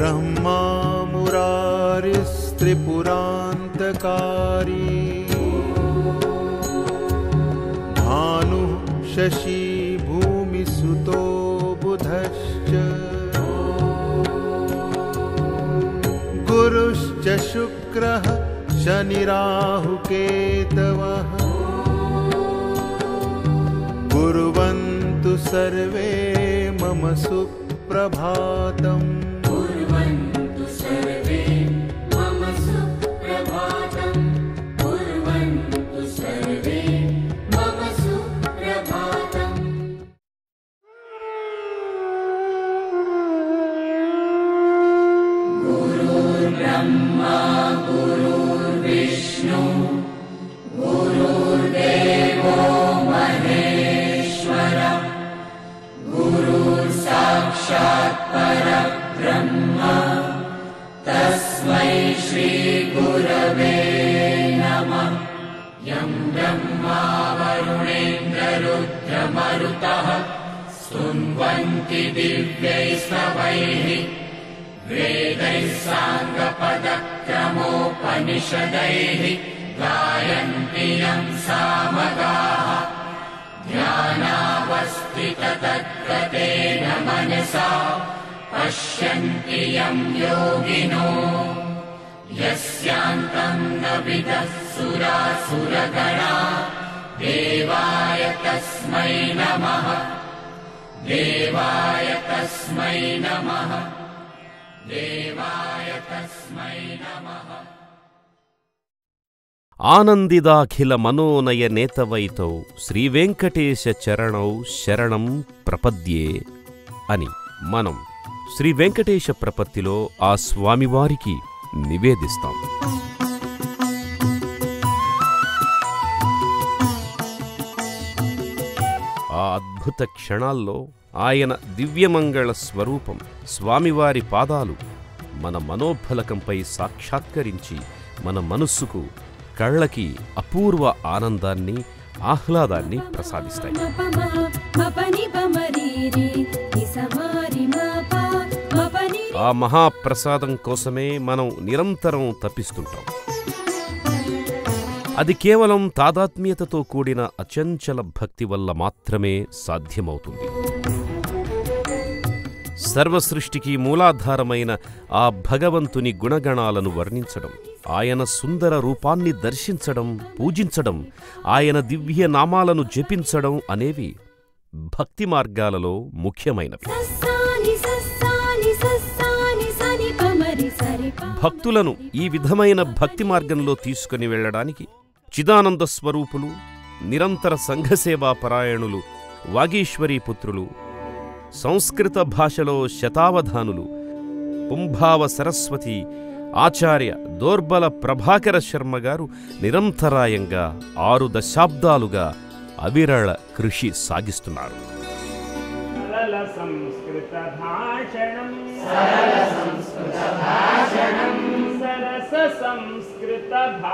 ब्रह्मा मुरारिस्त्रिपुरान्तकारी भानुः शशी भूमिसुतो बुधश्च गुरुश्च शुक्रः शनिराहुकेतवः कुर्वन्तु सर्वे मम सुप्रभातम् कुर्वन्तु सर्वे मम सुप्रभातम् कुर्वन्तु सर्वे मम सुप्रभातम् गुरुर्ब्रह्मा गुरुर्विष्णु गुरुर्देवो महेश्वर गुरुर्साक्षात् परब्रह्म तस्मै श्रीगुरवे नमः यं ब्रह्मा वरुणेन्द्ररुद्रमरुतः स्तुन्वन्ति दिव्यैस्तवैः वेदैः साङ्गपदक्रमोपनिषदैः गायन्ति यं सामगाः ध्यानावस्थिततद्गतेन मनसा पश्यन्ति यं योगिनो यस्यान्तं न विदः सुरासुरगणा देवाय तस्मै नमः देवाय तस्मै नमः देवाय तस्मै नमः ఆనందిదాఖిల మనోనయ నేతవైతౌ శ్రీవెంకటేశ చరణౌ శరణం ప్రపద్యే అని మనం శ్రీ వెంకటేశ ప్రపత్తిలో ఆ స్వామివారికి నివేదిస్తాం ఆ అద్భుత క్షణాల్లో ఆయన దివ్యమంగళ స్వరూపం స్వామివారి పాదాలు మన మనోఫలకంపై సాక్షాత్కరించి మన మనస్సుకు కళ్ళకి అపూర్వ ఆనందాన్ని ఆహ్లాదాన్ని ప్రసాదిస్తాయి ఆ మహాప్రసాదం కోసమే మనం నిరంతరం తప్పిస్తుంటాం అది కేవలం తాదాత్మ్యతతో కూడిన అచంచల భక్తి వల్ల మాత్రమే సాధ్యమవుతుంది సర్వసృష్టికి మూలాధారమైన ఆ భగవంతుని గుణగణాలను వర్ణించడం ఆయన సుందర రూపాన్ని దర్శించడం పూజించడం ఆయన దివ్య నామాలను జపించడం అనేవి భక్తి మార్గాలలో ముఖ్యమైనవి భక్తులను ఈ విధమైన భక్తి మార్గంలో తీసుకుని వెళ్ళడానికి చిదానంద స్వరూపులు నిరంతర సంఘసేవా పరాయణులు వాగీశ్వరీ పుత్రులు సంస్కృత భాషలో శతావధానులు పుంభావ సరస్వతి ఆచార్య దోర్బల ప్రభాకర శర్మ గారు నిరంతరాయంగా ఆరు దశాబ్దాలుగా అవిరళ కృషి సాగిస్తున్నారు सरल संस्कृत भाषणम् सरस संस्कृत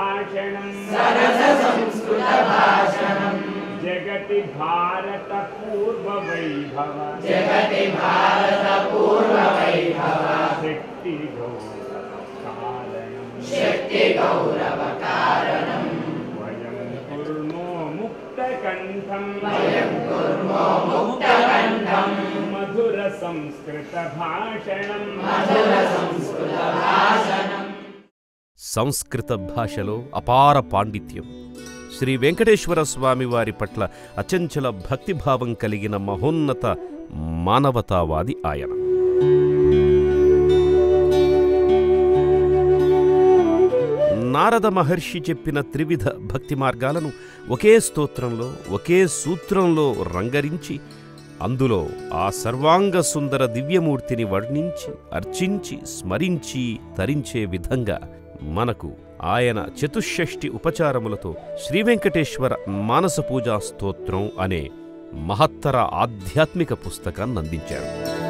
भाषणम् जगति भारत पूर्व वैभव जगति भारत पूर्व वैभव शक्ति गौरव शक्ति गौरव कारणम् वयं कुर्मो मुक्तकण्ठम् वयं कुर्मो मुक्तकण्ठम् मधुर संस्कृत भाषणम् मधुर संस्कृत भाषणम् సంస్కృత భాషలో అపార పాండిత్యం శ్రీ వెంకటేశ్వర స్వామి వారి పట్ల అచంచల భక్తిభావం కలిగిన మహోన్నత మానవతావాది ఆయన నారద మహర్షి చెప్పిన త్రివిధ భక్తి మార్గాలను ఒకే స్తోత్రంలో ఒకే సూత్రంలో రంగరించి అందులో ఆ సర్వాంగ సుందర దివ్యమూర్తిని వర్ణించి అర్చించి స్మరించి తరించే విధంగా మనకు ఆయన చతుషష్ఠి ఉపచారములతో శ్రీవెంకటేశ్వర మానస పూజా స్తోత్రం అనే మహత్తర ఆధ్యాత్మిక పుస్తకాన్ని అందించారు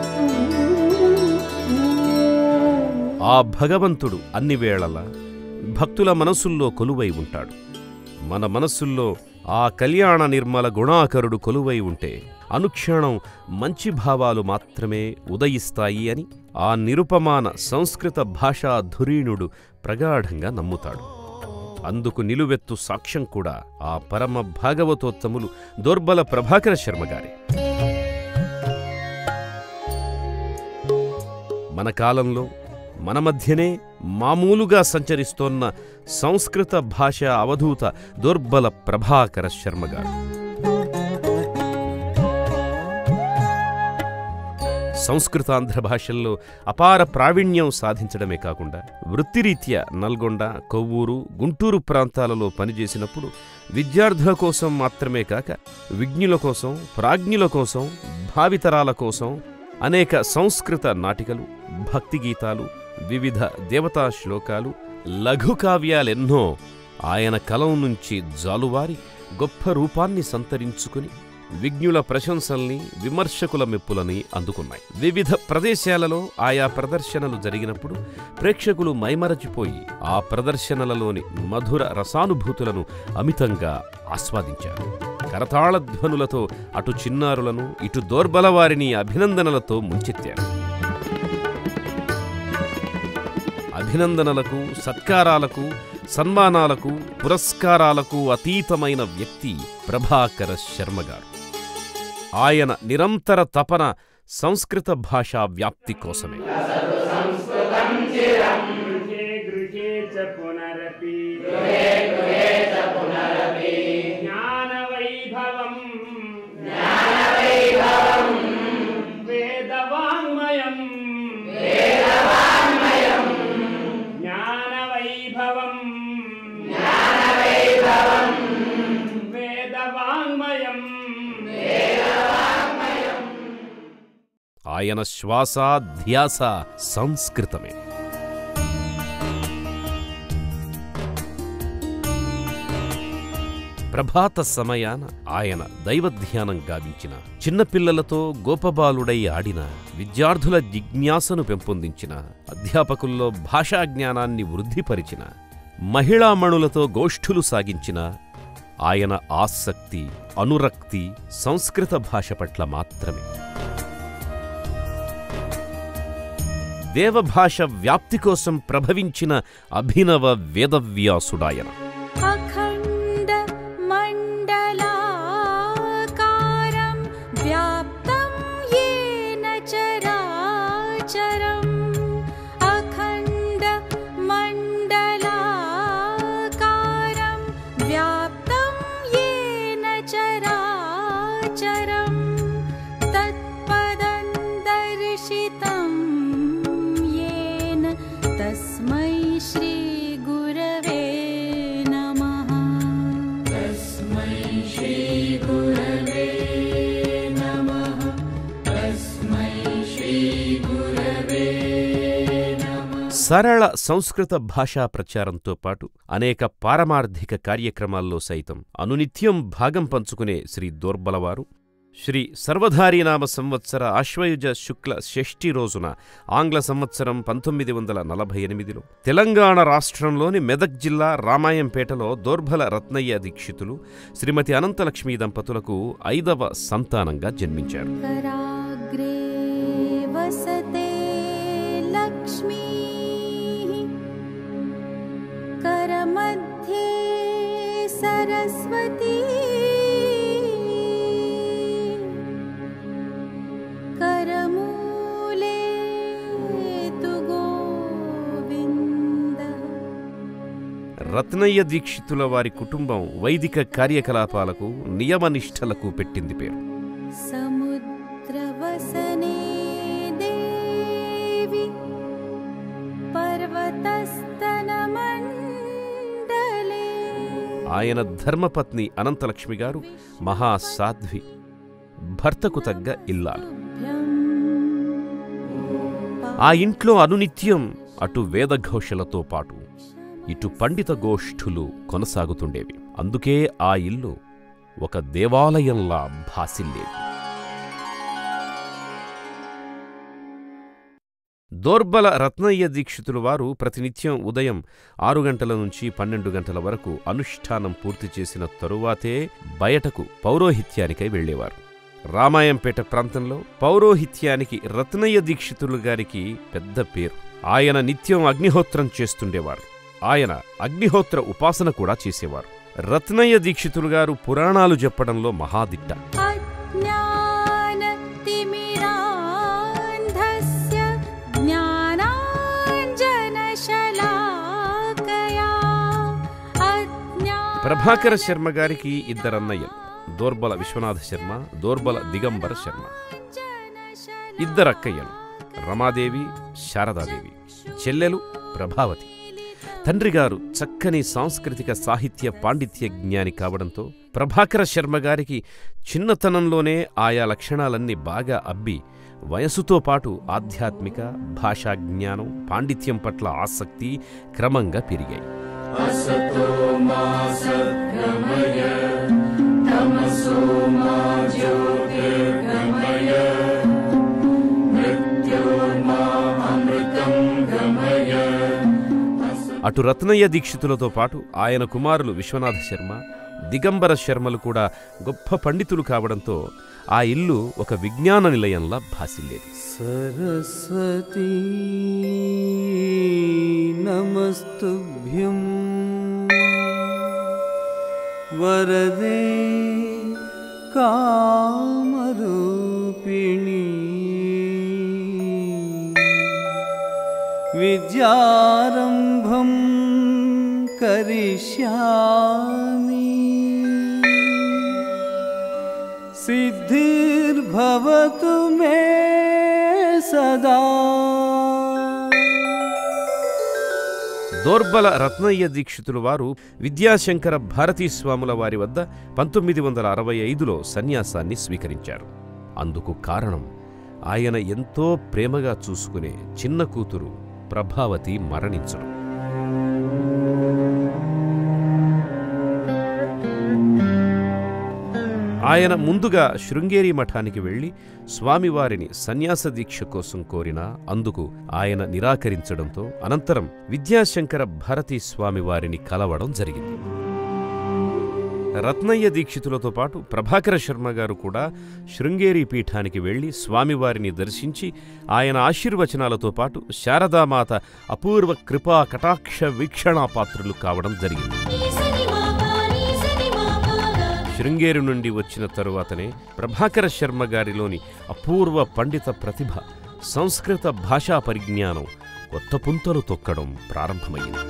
ఆ భగవంతుడు అన్ని వేళలా భక్తుల మనసుల్లో కొలువై ఉంటాడు మన మనస్సుల్లో ఆ కళ్యాణ నిర్మల గుణాకరుడు కొలువై ఉంటే అనుక్షణం మంచి భావాలు మాత్రమే ఉదయిస్తాయి అని ఆ నిరుపమాన సంస్కృత భాషా ధురీణుడు ప్రగాఢంగా నమ్ముతాడు అందుకు నిలువెత్తు సాక్ష్యం కూడా ఆ పరమ భాగవతోత్తములు దోర్బల ప్రభాకర శర్మగారే మన కాలంలో మన మధ్యనే మామూలుగా సంచరిస్తోన్న సంస్కృత భాష అవధూత దుర్బల ప్రభాకర శర్మగారు సంస్కృతాంధ్ర భాషల్లో అపార ప్రావీణ్యం సాధించడమే కాకుండా వృత్తిరీత్యా నల్గొండ కొవ్వూరు గుంటూరు ప్రాంతాలలో పనిచేసినప్పుడు విద్యార్థుల కోసం మాత్రమే కాక విజ్ఞుల కోసం ప్రాజ్ఞుల కోసం భావితరాల కోసం అనేక సంస్కృత నాటికలు భక్తి గీతాలు వివిధ దేవతా శ్లోకాలు లఘుకావ్యాలెన్నో ఆయన కలం నుంచి జాలువారి గొప్ప రూపాన్ని సంతరించుకుని విజ్ఞుల ప్రశంసల్ని విమర్శకుల మెప్పులని అందుకున్నాయి వివిధ ప్రదేశాలలో ఆయా ప్రదర్శనలు జరిగినప్పుడు ప్రేక్షకులు మైమరచిపోయి ఆ ప్రదర్శనలలోని మధుర రసానుభూతులను అమితంగా ఆస్వాదించారు కరతాళ ధ్వనులతో అటు చిన్నారులను ఇటు దోర్బలవారిని అభినందనలతో ముంచెత్తారు అభినందనలకు సత్కారాలకు సన్మానాలకు పురస్కారాలకు అతీతమైన వ్యక్తి ప్రభాకర శర్మగారు ఆయన నిరంతర తపన సంస్కృత భాషా వ్యాప్తి కోసమే గృహే గృహే చ పునరపి జ్ఞానవైభవం వేదవాङ्మయం జ్ఞానవైభవం వేదవాङ्మయం ఆయన శ్వాస ధ్యాస సంస్కృతమే ప్రభాత సమయాన ఆయన దైవధ్యానం గావించిన చిన్నపిల్లలతో గోపబాలుడై ఆడిన విద్యార్థుల జిజ్ఞాసను పెంపొందించిన అధ్యాపకుల్లో భాషా జ్ఞానాన్ని వృద్ధిపరిచిన మహిళామణులతో గోష్ఠులు సాగించిన ఆయన ఆసక్తి అనురక్తి సంస్కృత భాష పట్ల మాత్రమే దేవభాష వ్యాప్తి కోసం ప్రభవించిన అభినవ వేదవ్యాసుడాయన अखण्ड मण्डलाकारं व्याप्तं येन चराचरम् अखण्ड मण्डलाकारं व्याप्तं येन चराचरं तत्पदं दर्शितं येन तस्मै श्रीगुरवे नमः సరళ సంస్కృత భాషా ప్రచారంతో పాటు అనేక పారమార్థిక కార్యక్రమాల్లో సైతం అనునిత్యం భాగం పంచుకునే శ్రీ దోర్బలవారు శ్రీ సర్వధారీనామ సంవత్సర ఆశ్వయుజ శుక్ల షష్ఠి రోజున ఆంగ్ల సంవత్సరం పంతొమ్మిది వందల నలభై ఎనిమిదిలో తెలంగాణ రాష్ట్రంలోని మెదక్ జిల్లా రామాయంపేటలో దోర్బల రత్నయ్య దీక్షితులు శ్రీమతి అనంతలక్ష్మి దంపతులకు ఐదవ సంతానంగా జన్మించారు कराग्रे वसते लक्ष्मीः करमध्ये सरस्वती करमूले तु गोविन्दः రత్నయ్య దీక్షితుల వారి కుటుంబం వైదిక కార్యకలాపాలకు నియమనిష్టలకు పెట్టింది పేరు समुद्रवसने देवि पर्वतस्तनमण्डले ఆయన ధర్మపత్ని అనంతలక్ష్మి గారు మహాసాధ్వి భర్తకు తగ్గ ఇల్లాలు ఆ ఇంట్లో అనునిత్యం అటు వేదఘోషలతో పాటు ఇటు పండిత గోష్ఠులు కొనసాగుతుండేవి అందుకే ఆ ఇల్లు ఒక దేవాలయంలా భాసిల్లేది దోర్బల రత్నయ్య దీక్షితులు వారు ప్రతినిత్యం ఉదయం ఆరు గంటల నుంచి పన్నెండు గంటల వరకు అనుష్ఠానం పూర్తి చేసిన తరువాతే బయటకు పౌరోహిత్యానికై వెళ్ళేవారు రామాయంపేట ప్రాంతంలో పౌరోహిత్యానికి రత్నయ్య దీక్షితులు గారికి పెద్ద పేరు ఆయన నిత్యం అగ్నిహోత్రం చేస్తుండేవారు ఆయన అగ్నిహోత్ర ఉపాసన కూడా చేసేవారు రత్నయ్య దీక్షితులు గారు పురాణాలు చెప్పడంలో మహాదిట్ట अज्ञानतिमिरान्धस्य ज्ञानाञ्जनशलाकया अज्ञा ప్రభాకర శర్మ గారికి ఇద్దరన్నయ్యలు దోర్బల విశ్వనాథ శర్మ దోర్బల దిగంబర శర్మ ఇద్దరక్కయ్యలు రమాదేవి శారదాదేవి చెల్లెలు ప్రభావతి తండ్రిగారు చక్కని సాంస్కృతిక సాహిత్య పాండిత్య జ్ఞాని కావడంతో ప్రభాకర శర్మ గారికి చిన్నతనంలోనే ఆయా లక్షణాలన్నీ బాగా అబ్బి వయసుతో పాటు ఆధ్యాత్మిక భాషా జ్ఞానం పాండిత్యం పట్ల ఆసక్తి క్రమంగా పెరిగాయి అటు రత్నయ్య దీక్షితులతో పాటు ఆయన కుమారులు విశ్వనాథ శర్మ దిగంబర శర్మలు కూడా గొప్ప పండితులు కావడంతో ఆ ఇల్లు ఒక విజ్ఞాన నిలయంలా భాసిల్లేది सरस्वती नमस्तुभ्यं वरदे कामरूपिणी विद्यारम्भं करिष्यामि सिद्धिर्भवतु मे सदा దోర్బల రత్నయ్య దీక్షితులు వారు విద్యాశంకర భారతీ స్వాముల వారి వద్ద పంతొమ్మిది వందల అరవై ఐదులో సన్యాసాన్ని స్వీకరించారు అందుకు కారణం ఆయన ఎంతో ప్రేమగా చూసుకునే చిన్న కూతురు ప్రభావతి మరణించడం ఆయన ముందుగా శృంగేరి మఠానికి వెళ్లి స్వామివారిని సన్యాస దీక్ష కోసం కోరినా అందుకు ఆయన నిరాకరించడంతో అనంతరం విద్యాశంకర భారతీ స్వామివారిని కలవడం జరిగింది రత్నయ్య దీక్షితులతో పాటు ప్రభాకర శర్మ గారు కూడా శృంగేరి పీఠానికి వెళ్లి స్వామివారిని దర్శించి ఆయన ఆశీర్వచనాలతో పాటు శారదామాత అపూర్వ కృపా కటాక్ష వీక్షణా పాత్రులు కావడం జరిగింది శృంగేరి నుండి వచ్చిన తరువాతనే ప్రభాకర శర్మ గారిలోని అపూర్వ పండిత ప్రతిభ సంస్కృత భాషా పరిజ్ఞానం కొత్త పుంతలు తొక్కడం ప్రారంభమైంది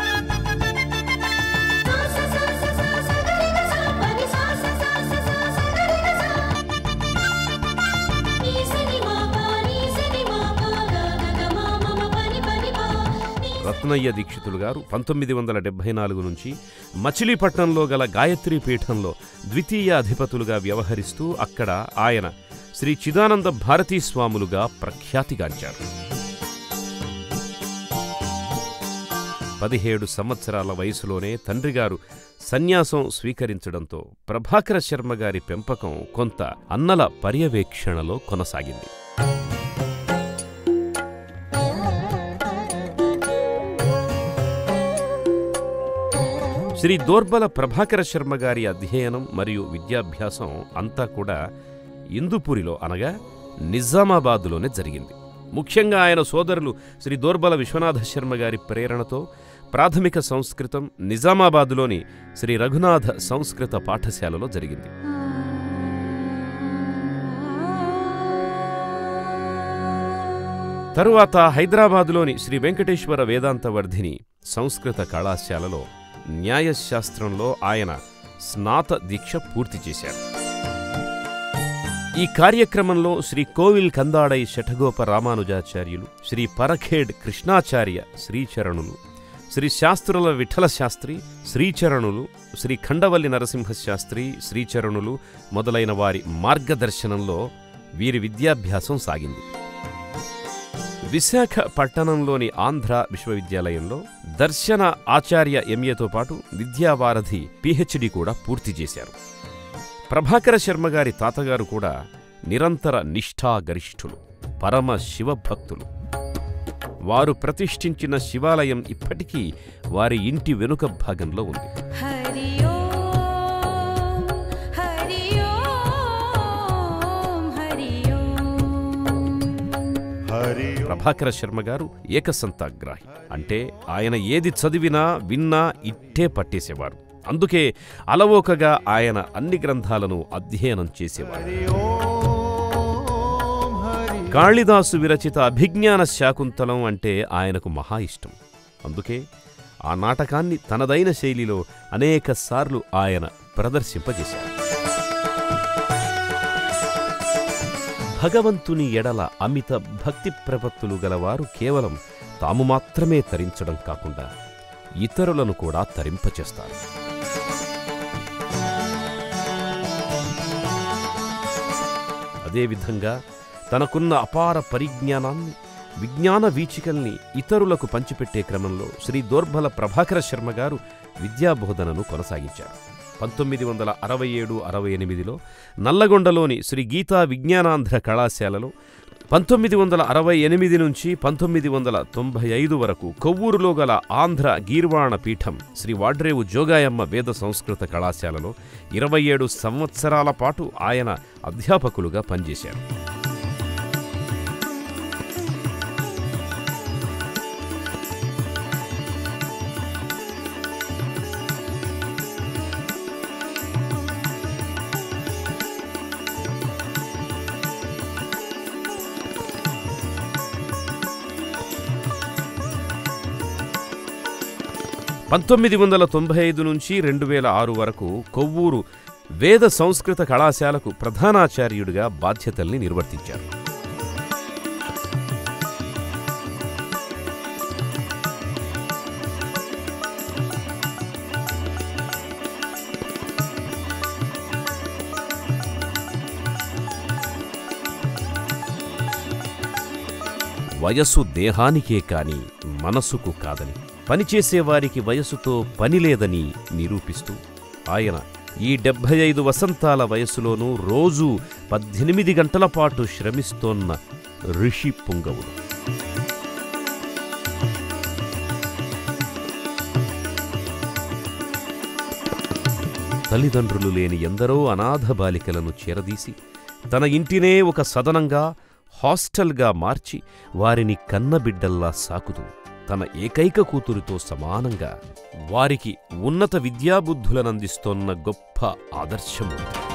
రత్నయ్య దీక్షితులు గారు పంతొమ్మిది వందల డెబ్బై నాలుగు నుంచి మచిలీపట్నంలో గల గాయత్రి పీఠంలో ద్వితీయ అధిపతులుగా వ్యవహరిస్తూ అక్కడ ఆయన శ్రీ చిదానంద భారతీ స్వాములుగా ప్రఖ్యాతిగాంచారు పదిహేడు సంవత్సరాల వయసులోనే తండ్రిగారు సన్యాసం స్వీకరించడంతో ప్రభాకర శర్మ గారి పెంపకం కొంత అన్నల పర్యవేక్షణలో కొనసాగింది శ్రీ దోర్బల ప్రభాకర శర్మ గారి అధ్యయనం మరియు విద్యాభ్యాసం అంతా కూడా ఇందుపూరిలో అనగా నిజామాబాదులోనే జరిగింది ముఖ్యంగా ఆయన సోదరులు శ్రీ దోర్బల విశ్వనాథ శర్మ గారి ప్రేరణతో ప్రాథమిక సంస్కృతం నిజామాబాదులోని శ్రీ రఘునాథ సంస్కృత పాఠశాలలో జరిగింది తరువాత హైదరాబాదులోని శ్రీ వెంకటేశ్వర వేదాంత వర్ధిని సంస్కృత కళాశాలలో న్యాయశాస్త్రంలో ఆయన స్నాత దీక్ష పూర్తి చేశారు ఈ కార్యక్రమంలో శ్రీ కోవిల్ కందాడై శఠగోప రామానుజాచార్యులు శ్రీ పరఖేడ్ కృష్ణాచార్య శ్రీచరణులు శ్రీ శాస్త్రుల విఠల శాస్త్రి శ్రీచరణులు శ్రీ ఖండవల్లి నరసింహశాస్త్రి శ్రీచరణులు మొదలైన వారి మార్గదర్శనంలో వీరి విద్యాభ్యాసం సాగింది విశాఖ పట్టణంలోని ఆంధ్ర విశ్వవిద్యాలయంలో దర్శన ఆచార్య ఎంఏతో పాటు విద్యావారధి పిహెచ్డి కూడా పూర్తి చేశారు ప్రభాకర శర్మ గారి తాతగారు కూడా నిరంతర నిష్ఠాగరిష్ఠులు పరమ శివభక్తులు వారు ప్రతిష్ఠించిన శివాలయం ఇప్పటికీ వారి ఇంటి వెనుక భాగంలో ఉంది हरि ओम हरि ओम हरि ओम हरि ప్రభాకర శర్మ గారు ఏకసంతాగ్రాహి అంటే ఆయన ఏది చదివినా విన్నా ఇట్టే పట్టేసేవారు అందుకే అలవోకగా ఆయన అన్ని గ్రంథాలను అధ్యయనం చేసేవారు हरि ओम हरि కాళిదాసు విరచిత అభిజ్ఞాన శాకుంతలం అంటే ఆయనకు మహా ఇష్టం అందుకే ఆ నాటకాన్ని తనదైన శైలిలో అనేక సార్లు ఆయన ప్రదర్శింపజేశారు భగవంతుని ఎడల అమిత భక్తి ప్రపత్తులు గలవారు కేవలం తాము మాత్రమే తరించడం కాకుండా ఇతరులను కూడా తరింపచేస్తారు అదేవిధంగా తనకున్న అపార పరిజ్ఞానాన్ని విజ్ఞాన వీచికల్ని ఇతరులకు పంచిపెట్టే క్రమంలో శ్రీ దోర్బల ప్రభాకర శర్మ గారు విద్యాబోధనను కొనసాగించారు పంతొమ్మిది వందల అరవై ఏడు అరవై ఎనిమిదిలో నల్లగొండలోని శ్రీ గీతా విజ్ఞానాంధ్ర కళాశాలలో పంతొమ్మిది వందల అరవై ఎనిమిది నుంచి పంతొమ్మిది వందల తొంభై ఐదు వరకు కొవ్వూరులో గల ఆంధ్ర గీర్వాణ పీఠం శ్రీ వాడ్రేవు జోగాయమ్మ వేద సంస్కృత కళాశాలలో ఇరవై ఏడు సంవత్సరాల పాటు ఆయన అధ్యాపకులుగా పనిచేశారు పంతొమ్మిది వందల తొంభై ఐదు నుంచి రెండు వేల ఆరు వరకు కొవ్వూరు వేద సంస్కృత కళాశాలకు ప్రధానాచార్యుడిగా బాధ్యతల్ని నిర్వర్తించారు వయస్సు దేహానికే కాని మనసుకు కాదని పనిచేసేవారికి వయస్సుతో పని లేదని నిరూపిస్తూ ఆయన ఈ డెబ్భై ఐదు వసంతాల వయస్సులోనూ రోజూ పద్దెనిమిది గంటల పాటు శ్రమిస్తోన్న ఋషి పుంగవుడు తల్లిదండ్రులు లేని ఎందరో అనాథ బాలికలను చేరదీసి తన ఇంటినే ఒక సదనంగా హాస్టల్గా మార్చి వారిని కన్నబిడ్డల్లా సాకుతూ తన ఏకైక కూతురితో సమానంగా వారికి ఉన్నత విద్యాబుద్ధులనందిస్తోన్న గొప్ప ఆదర్శమూర్తి